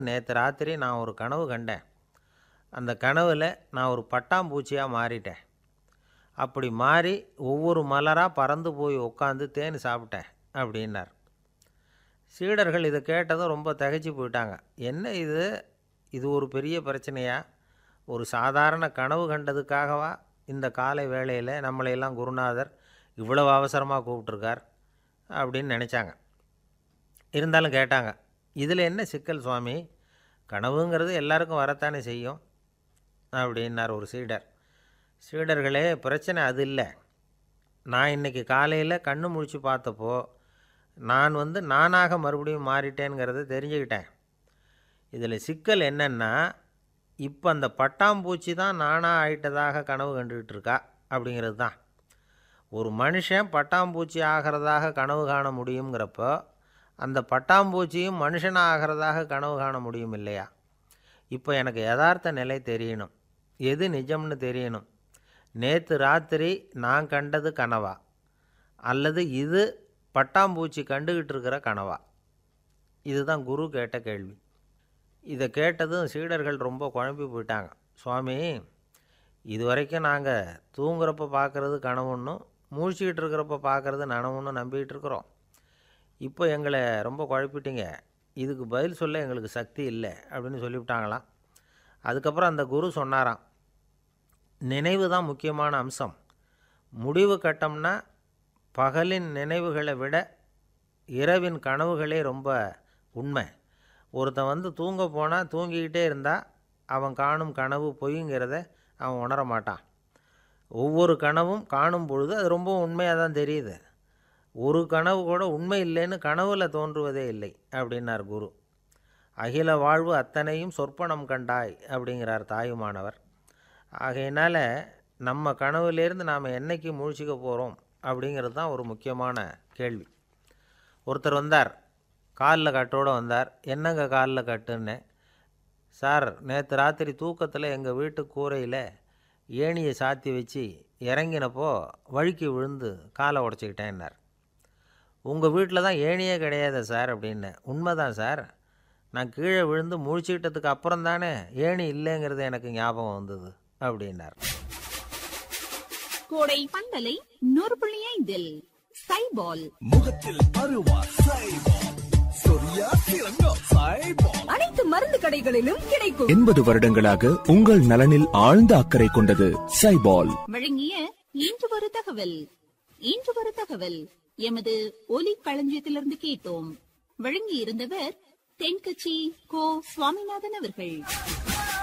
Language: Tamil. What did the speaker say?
நேற்று ராத்திரி நான் ஒரு கனவு கண்டேன் அந்த கனவில் நான் ஒரு பட்டாம்பூச்சியாக மாறிட்டேன் அப்படி மாறி ஒவ்வொரு மலராக பறந்து போய் உட்காந்து தேன் சாப்பிட்டேன் அப்படின்னார் சீடர்கள் இதை கேட்டதும் ரொம்ப திகைச்சு போயிட்டாங்க என்ன இது இது ஒரு பெரிய பிரச்சனையா ஒரு சாதாரண கனவு கண்டதுக்காகவா இந்த காலை வேளையில் நம்மளையெல்லாம் குருநாதர் இவ்வளவு அவசரமாக கூப்பிட்ருக்கார் அப்படின்னு நினச்சாங்க இருந்தாலும் கேட்டாங்க இதில் என்ன சிக்கல் சுவாமி கனவுங்கிறது எல்லாருக்கும் வரத்தானே செய்யும் அப்படின்னார் ஒரு சீடர் சீடர்களே பிரச்சனை அது இல்லை நான் இன்றைக்கி காலையில் கண்ணு முழிச்சு பார்த்தப்போ நான் வந்து நானாக மறுபடியும் மாறிட்டேங்கிறத தெரிஞ்சுக்கிட்டேன் இதில் சிக்கல் என்னென்னா இப்போ அந்த பட்டாம்பூச்சி தான் நானாக ஆயிட்டதாக கனவு கண்டுக்கிட்டு இருக்கா அப்படிங்கிறது தான் ஒரு மனுஷன் பட்டாம்பூச்சி ஆகிறதாக கனவு காண முடியுங்கிறப்போ அந்த பட்டாம்பூச்சியும் மனுஷனாக ஆகிறதாக கனவு காண முடியும் இல்லையா இப்போ எனக்கு யதார்த்த நிலை தெரியணும் எது நிஜம்னு தெரியணும் நேற்று ராத்திரி நான் கண்டது கனவா அல்லது இது பட்டாம்பூச்சி கண்டுக்கிட்டு இருக்கிற கனவா இதுதான் குரு கேட்ட கேள்வி இதை கேட்டதும் சீடர்கள் ரொம்ப குழம்பி போயிட்டாங்க சுவாமி இது வரைக்கும் நாங்கள் தூங்குறப்ப பார்க்குறது கனவுன்னும் மூழ்கிக்கிட்டு இருக்கிறப்ப பார்க்குறது நனவுன்னு நம்பிக்கிட்டு இருக்கிறோம் இப்போ எங்களை ரொம்ப குழப்பிட்டீங்க இதுக்கு பதில் சொல்ல எங்களுக்கு சக்தி இல்லை அப்படின்னு சொல்லிவிட்டாங்களாம் அதுக்கப்புறம் அந்த குரு சொன்னாராம் நினைவு தான் முக்கியமான அம்சம் முடிவு கட்டம்னா பகலின் நினைவுகளை விட இரவின் கனவுகளே ரொம்ப உண்மை ஒருத்தன் வந்து தூங்க போனால் தூங்கிக்கிட்டே இருந்தால் அவன் காணும் கனவு பொய்ங்கிறத அவன் உணர மாட்டான் ஒவ்வொரு கனவும் காணும் பொழுது அது ரொம்ப உண்மையாக தான் தெரியுது ஒரு கனவு கூட உண்மை இல்லைன்னு கனவுல தோன்றுவதே இல்லை அப்படின்னார் குரு அகில வாழ்வு அத்தனையும் சொற்பனம் கண்டாய் அப்படிங்கிறார் தாயுமானவர் ஆகையினால நம்ம கனவுலேருந்து நாம் என்னைக்கு முழிச்சிக்க போகிறோம் அப்படிங்கிறது தான் ஒரு முக்கியமான கேள்வி ஒருத்தர் வந்தார் காலில் கட்டோடு வந்தார் என்னங்க காலில் கட்டுன்னு சார் நேற்று ராத்திரி தூக்கத்தில் எங்கள் வீட்டு கூரையில் ஏணியை சாத்தி வச்சு இறங்கினப்போ வழுக்கி விழுந்து காலை உடச்சிக்கிட்டேன்னார் உங்கள் வீட்டில் தான் ஏணியே கிடையாது சார் அப்படின்னு உண்மைதான் சார் நான் கீழே விழுந்து முழிச்சுக்கிட்டதுக்கு அப்புறம் தானே ஏணி இல்லைங்கிறது எனக்கு ஞாபகம் வந்தது அப்படின்னார் கோடை பந்தலை நூறு புள்ளி ஐந்தில் சைபால் முகத்தில் பருவா சைபால் சொரியா சிறங்கோ சைபால் அனைத்து மருந்து கடைகளிலும் கிடைக்கும் எண்பது வருடங்களாக உங்கள் நலனில் ஆழ்ந்த அக்கறை கொண்டது சைபால் வழங்கிய இன்று ஒரு தகவல் இன்று ஒரு தகவல் எமது ஒலி களஞ்சியத்திலிருந்து கேட்டோம் வழங்கி இருந்தவர் தென்கட்சி கோ சுவாமிநாதன் அவர்கள்